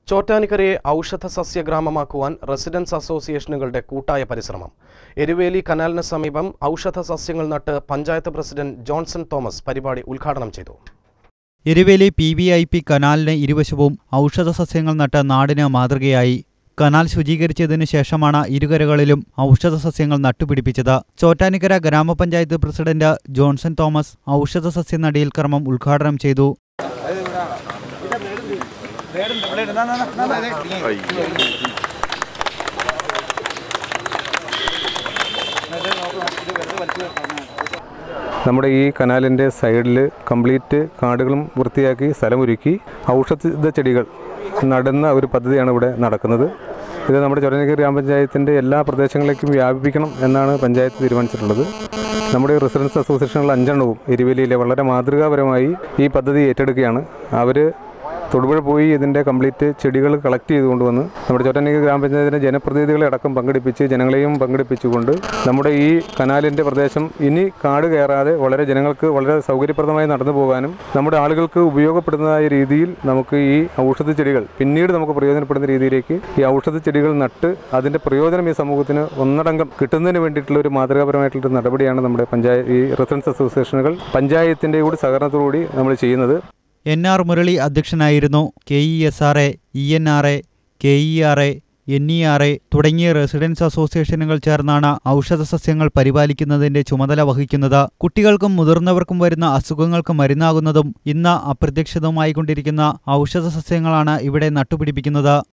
ചോറ്റാനിക്കരയെ ഔഷധ സസ്യ ഗ്രാമമാക്കുവാൻ റെസിഡൻസ് അസോസിയേഷനുകളുടെ കൂട്ടായ പരിശ്രമം എരുവേലി കനാലിന് സമീപം ഔഷധ സസ്യങ്ങൾ നട്ട് പഞ്ചായത്ത് പ്രസിഡന്റ് ജോൺസൺ തോമസ് പരിപാടി ഉദ്ഘാടനം ചെയ്തു Eruveli P V I P കനാലിന് ഇരുവശവും ഔഷധ സസ്യങ്ങൾ നട്ട് നാടിന് മാതൃകയായി കനാൽ ശുചീകരിച്ചതിനു ശേഷമാണ് ഇരുകരകളിലും ഔഷധ സസ്യങ്ങൾ നട്ടുപിടിപ്പിച്ചത് ചോറ്റാനിക്കര ഗ്രാമപഞ്ചായത്ത് പ്രസിഡന്റ് ജോൺസൺ തോമസ് ഔഷധ സസ്യ നടീൽ കർമ്മം ഉദ്ഘാടനം ചെയ്തു നമ്മുടെ ഈ കനാലിൻ്റെ സൈഡിൽ കംപ്ലീറ്റ് കാടുകളും വൃത്തിയാക്കി സ്ഥലമൊരുക്കി ഔഷധ ചെടികൾ നടുന്ന ഒരു പദ്ധതിയാണ് ഇവിടെ നടക്കുന്നത് ഇത് നമ്മുടെ ചൊരനഗിരി ഗ്രാമപഞ്ചായത്തിൻ്റെ എല്ലാ പ്രദേശങ്ങളിലേക്കും വ്യാപിപ്പിക്കണം എന്നാണ് പഞ്ചായത്ത് തീരുമാനിച്ചിട്ടുള്ളത് നമ്മുടെ ഈ റെസിഡൻസ് അസോസിയേഷനുകൾ അഞ്ചെണ്ണവും എരുവേലിയിലെ വളരെ മാതൃകാപരമായി ഈ പദ്ധതി ഏറ്റെടുക്കുകയാണ് അവർ തൊടുപുഴ പോയി ഇതിൻ്റെ കംപ്ലീറ്റ് ചെടികൾ കളക്ട് ചെയ്തുകൊണ്ട് വന്ന് നമ്മുടെ ചോറ്റാനിക്കര ഗ്രാമപഞ്ചായത്തിൻ്റെ ജനപ്രതിനിധികളെ അടക്കം പങ്കെടുപ്പിച്ച് ജനങ്ങളെയും പങ്കെടുപ്പിച്ചുകൊണ്ട് നമ്മുടെ ഈ കനാലിൻ്റെ പ്രദേശം ഇനി കാട് കയറാതെ വളരെ ജനങ്ങൾക്ക് വളരെ സൗകര്യപ്രദമായി നടന്നു പോകാനും നമ്മുടെ ആളുകൾക്ക് ഉപയോഗപ്പെടുന്നതായ രീതിയിൽ നമുക്ക് ഈ ഔഷധ ചെടികൾ പിന്നീട് നമുക്ക് പ്രയോജനപ്പെടുന്ന രീതിയിലേക്ക് ഈ ഔഷധ ചെടികൾ നട്ട് അതിൻ്റെ പ്രയോജനം ഈ സമൂഹത്തിന് ഒന്നടങ്കം കിട്ടുന്നതിന് വേണ്ടിയിട്ടുള്ള ഒരു മാതൃകാപരമായിട്ടുള്ള നടപടിയാണ് നമ്മുടെ പഞ്ചായത്ത് ഈ റെസിഡൻസ് അസോസിയേഷനുകൾ പഞ്ചായത്തിൻ്റെ കൂടി സഹകരണത്തോടുകൂടി നമ്മൾ ചെയ്യുന്നത് എൻ ആർ മുരളി അധ്യക്ഷനായിരുന്നു K E S R A E N R A K E R A N E R A തുടങ്ങിയ റെസിഡൻസ് അസോസിയേഷനുകൾ ചേർന്നാണ് ഔഷധ സസ്യങ്ങൾ പരിപാലിക്കുന്നതിന്റെ ചുമതല വഹിക്കുന്നത് കുട്ടികൾക്കും മുതിർന്നവർക്കും വരുന്ന അസുഖങ്ങൾക്ക് മരുന്നാകുന്നതും ഇന്ന് അപ്രത്യക്ഷിതമായിക്കൊണ്ടിരിക്കുന്ന ഔഷധ സസ്യങ്ങളാണ് ഇവിടെ നട്ടുപിടിപ്പിക്കുന്നത്